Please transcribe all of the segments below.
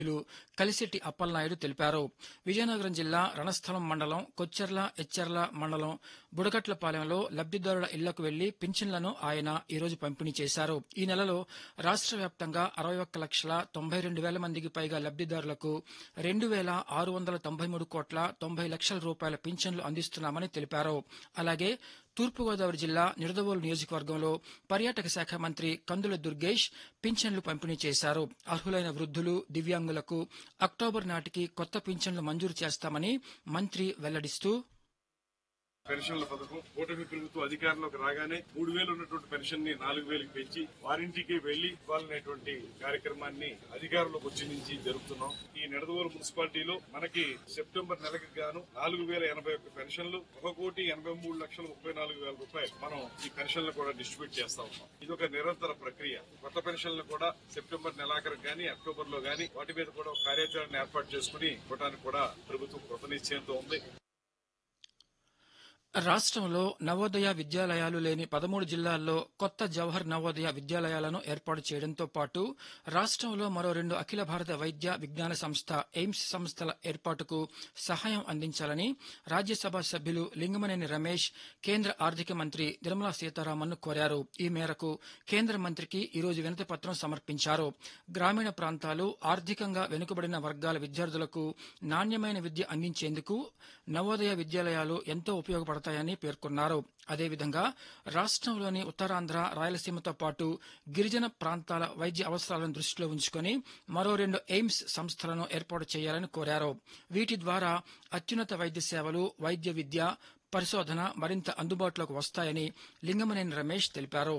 లు కలిశెట్టి అప్పలనాయుడు తెలిపారు విజయనగరం జిల్లా రణస్థలం మండలం కొచ్చెర్ల ఎచ్చెర్ల మండలం బుడగట్లపాలెంలో లబ్దిదారుల ఇళ్లకు వెళ్లి పింఛన్లను ఆయన ఈరోజు పంపిణీ చేశారు ఈ నెలలో రాష్ట్ర వ్యాప్తంగా అరవై ఒక్క లక్షల తొంభై రెండు వేల మందికి పైగా లబ్దిదారులకు రెండు వేల ఆరు వందల తొంభై మూడు కోట్ల తొంభై లక్షల రూపాయల పింఛన్లు అందిస్తున్నామని తెలిపారు అలాగే తూర్పుగోదావరి జిల్లా నిడదవోలు నియోజకవర్గంలో పర్యాటక శాఖ మంత్రి కందుల దుర్గేష్ పింఛన్లు పంపిణీ చేశారు అర్హులైన వృద్ధులు దివ్యాంగులకు అక్టోబర్ నాటికి కొత్త పింఛన్లు మంజూరు చేస్తామని మంత్రి వెల్లడిస్తూ పెన్షన్ల పథకం కూటమి ప్రభుత్వం అధికారంలోకి రాగానే మూడు వేలు ఉన్నటువంటి పెన్షన్ ని నాలుగు వేలకు పెంచి వారింటికి వెళ్లి ఇవ్వాలనేటువంటి కార్యక్రమాన్ని అధికారంలోకి వచ్చి నుంచి జరుపుతున్నాం ఈ నిడదవోలు మున్సిపాలిటీలో మనకి సెప్టెంబర్ నెలకి గాను నాలుగు వేల ఎనభై ఒక్క పెన్షన్లు ఒక కోటి ఎనభై మూడు లక్షల ముప్పై నాలుగు వేల రూపాయలు మనం ఈ పెన్షన్లు కూడా డిస్ట్రిబ్యూట్ చేస్తా ఉన్నాం ఇది ఒక నిరంతర ప్రక్రియ కొత్త పెన్షన్లు కూడా సెప్టెంబర్ నెలాఖరు గాని అక్టోబర్ లో గాని వాటి మీద కూడా ఒక కార్యాచరణ ఏర్పాటు చేసుకుని ఇవ్వడానికి కూడా ప్రభుత్వం కృత నిశ్చయంతో ఉంది రాష్ట్రంలో నవోదయ విద్యాలయాలు లేని పదమూడు జిల్లాల్లో కొత్త జవహర్ నవోదయ విద్యాలయాలను ఏర్పాటు చేయడంతో పాటు రాష్ట్రంలో మరో రెండు అఖిల భారత వైద్య విజ్ఞాన సంస్థ ఎయిమ్స్ సంస్థల ఏర్పాటుకు సహాయం అందించాలని రాజ్యసభ సభ్యులు లింగమనేని రమేష్ కేంద్ర ఆర్థిక మంత్రి నిర్మలా సీతారామన్ కోరారు ఈ మేరకు కేంద్ర మంత్రికి ఈరోజు వినతి పత్రం సమర్పించారు గ్రామీణ ప్రాంతాలు ఆర్థికంగా వెనుకబడిన వర్గాల విద్యార్థులకు నాణ్యమైన విద్య అందించేందుకు నవోదయ విద్యాలయాలు ఎంతో ఉపయోగపడతాయని పేర్కొన్నారు అదేవిధంగా రాష్ట్రంలోని ఉత్తరాంధ్ర రాయలసీమతో పాటు గిరిజన ప్రాంతాల వైద్య అవసరాలను దృష్టిలో ఉంచుకొని మరో రెండు ఎయిమ్స్ సంస్థలను ఏర్పాటు చేయాలని కోరారు వీటి ద్వారా అత్యున్నత వైద్య సేవలు వైద్య విద్య పరిశోధన మరింత అందుబాటులోకి వస్తాయని లింగమనేని రమేష్ తెలిపారు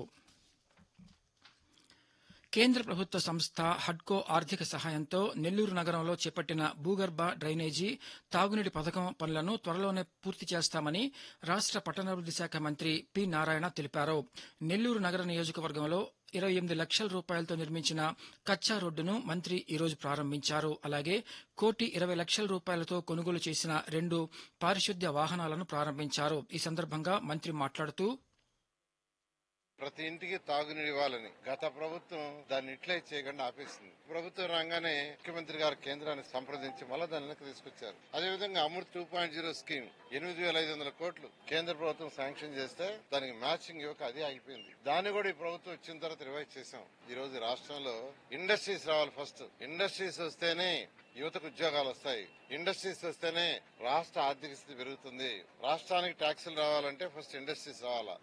కేంద్ర ప్రభుత్వ సంస్థ హడ్కో ఆర్థిక సహాయంతో నెల్లూరు నగరంలో చేపట్టిన భూగర్భ డ్రైనేజీ తాగునీటి పథకం పనులను త్వరలోనే పూర్తి చేస్తామని రాష్ట్ర పట్టణాభివృద్ధి శాఖ మంత్రి పి నారాయణ తెలిపారు నెల్లూరు నగర నియోజకవర్గంలో ఇరవై ఎనిమిది లక్షల రూపాయలతో నిర్మించిన కచ్చా రోడ్డును మంత్రి ఈరోజు ప్రారంభించారు అలాగే కోటి ఇరవై లక్షల రూపాయలతో కొనుగోలు చేసిన రెండు పారిశుద్ధ్య వాహనాలను ప్రారంభించారు ఈ సందర్భంగా మంత్రి మాట్లాడుతూ ప్రతి ఇంటికి తాగునీరు ఇవ్వాలని గత ప్రభుత్వం దాన్ని ఇట్లే చేయకుండా ఆపేసింది ప్రభుత్వం రాగానే ముఖ్యమంత్రి గారు కేంద్రాన్ని సంప్రదించి మళ్ళా దాన్ని వెనక్కి తీసుకొచ్చారు అదేవిధంగా Amrut two point zero scheme ఎనిమిది వేల ఐదు వందల కోట్లు కేంద్ర ప్రభుత్వం శాంక్షన్ చేస్తే దానికి మ్యాచింగ్ ఇవ్వక అదే ఆగిపోయింది దాన్ని కూడా ఈ ప్రభుత్వం వచ్చిన తర్వాత రివైజ్ చేశాం ఈ రోజు రాష్ట్రంలో ఇండస్ట్రీస్ రావాలి ఫస్ట్ ఇండస్ట్రీస్ వస్తేనే యువతకు ఉద్యోగాలు వస్తాయి ఇండస్ట్రీస్ వస్తేనే రాష్ట్ర ఆర్థిక స్థితి పెరుగుతుంది రాష్ట్రానికి ట్యాక్సులు రావాలంటే ఫస్ట్ ఇండస్ట్రీస్ రావాలా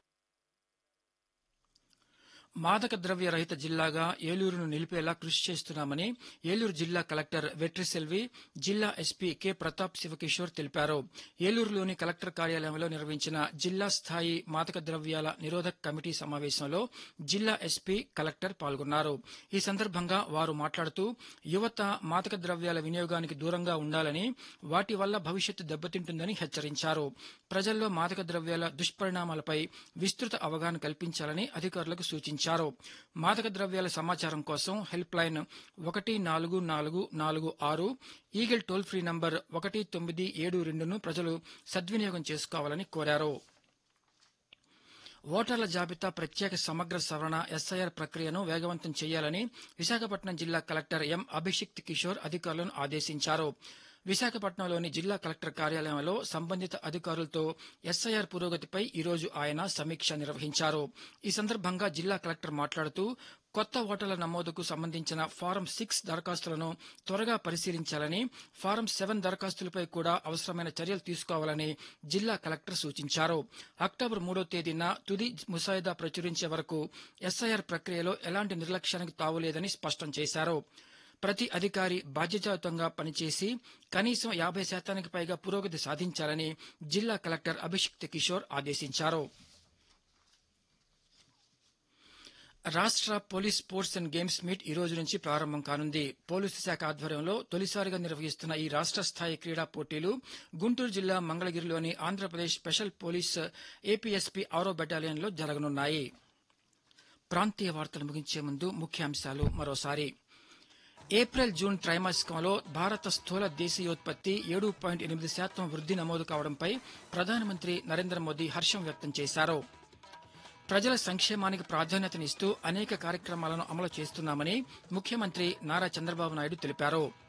మాదక ద్రవ్య రహిత జిల్లాగా ఏలూరును నిలిపేలా కృషి చేస్తున్నామని ఏలూరు జిల్లా కలెక్టర్ వెట్రిసెల్వి జిల్లా ఎస్పీ కె ప్రతాప్ శివకిషోర్ తెలిపారు ఏలూరులోని కలెక్టర్ కార్యాలయంలో నిర్వహించిన జిల్లా స్థాయి మాదక ద్రవ్యాల నిరోధక కమిటీ సమావేశంలో జిల్లా ఎస్పీ కలెక్టర్ పాల్గొన్నారు ఈ సందర్భంగా వారు మాట్లాడుతూ యువత మాదక ద్రవ్యాల వినియోగానికి దూరంగా ఉండాలని వాటి వల్ల భవిష్యత్తు దెబ్బతింటుందని హెచ్చరించారు ప్రజల్లో మాదక ద్రవ్యాల దుష్పరిణామాలపై విస్తృత అవగాహన కల్పించాలని అధికారులకు సూచించారు మాదక ద్రవ్యాల సమాచారం కోసం హెల్ప్ లైన్ ఒకటి నాలుగు నాలుగు నాలుగు ఆరు ఈగల్ టోల్ ఫ్రీ నంబర్ ఒకటి తొమ్మిది ఏడు రెండును ప్రజలు సద్వినియోగం చేసుకోవాలని కోరారు ఓటర్ల జాబితా ప్రత్యేక సమగ్ర సవరణ ఎస్ఐఆర్ ప్రక్రియను వేగవంతం చేయాలని విశాఖపట్నం జిల్లా కలెక్టర్ ఎం అభిషిక్త్ కిషోర్ అధికారులను ఆదేశించారు విశాఖపట్నంలోని జిల్లా కలెక్టర్ కార్యాలయంలో సంబంధిత అధికారులతో ఎస్ఐఆర్ పురోగతిపై ఈరోజు ఆయన సమీక్ష నిర్వహించారు ఈ సందర్భంగా జిల్లా కలెక్టర్ మాట్లాడుతూ కొత్త ఓటర్ల నమోదుకు సంబంధించిన ఫారం సిక్స్ దరఖాస్తులను త్వరగా పరిశీలించాలని ఫారం సెవెన్ దరఖాస్తులపై కూడా అవసరమైన చర్యలు తీసుకోవాలని జిల్లా కలెక్టర్ సూచించారు అక్టోబర్ మూడో తేదీన తుది ముసాయిదా ప్రచురించే వరకు ఎస్ఐఆర్ ప్రక్రియలో ఎలాంటి నిర్లక్ష్యానికి తావులేదని స్పష్టం చేశారు ప్రతి అధికారి బాధ్యతాయుతంగా పనిచేసి కనీసం యాభై శాతానికి పైగా పురోగతి సాధించాలని జిల్లా కలెక్టర్ అభిషిక్త్ కిషోర్ ఆదేశించారు రాష్ట్ర police sports and games meet ఈ రోజు నుంచి ప్రారంభం కానుంది పోలీసు శాఖ ఆధ్వర్యంలో తొలిసారిగా నిర్వహిస్తున్న ఈ రాష్ట్ర స్థాయి క్రీడా పోటీలు గుంటూరు జిల్లా మంగళగిరిలోని ఆంధ్రప్రదేశ్ స్పెషల్ పోలీస్ ఏపీఎస్పీ ఆరో బెటాలియన్లో జరగనున్నాయి ప్రాంతీయ వార్తలు ముగించే ముందు ముఖ్యాంశాలు మరోసారి ఏప్రిల్ జూన్ త్రైమాసికంలో భారత స్థూల దేశీయోత్పత్తి ఏడు పాయింట్ ఎనిమిది శాతం వృద్ధి నమోదు కావడంపై ప్రధానమంత్రి నరేంద్ర మోదీ హర్షం వ్యక్తం చేశారు ప్రజల సంక్షేమానికి ప్రాధాన్యతనిస్తూ అనేక కార్యక్రమాలను అమలు చేస్తున్నామని ముఖ్యమంత్రి నారా చంద్రబాబు నాయుడు తెలిపారు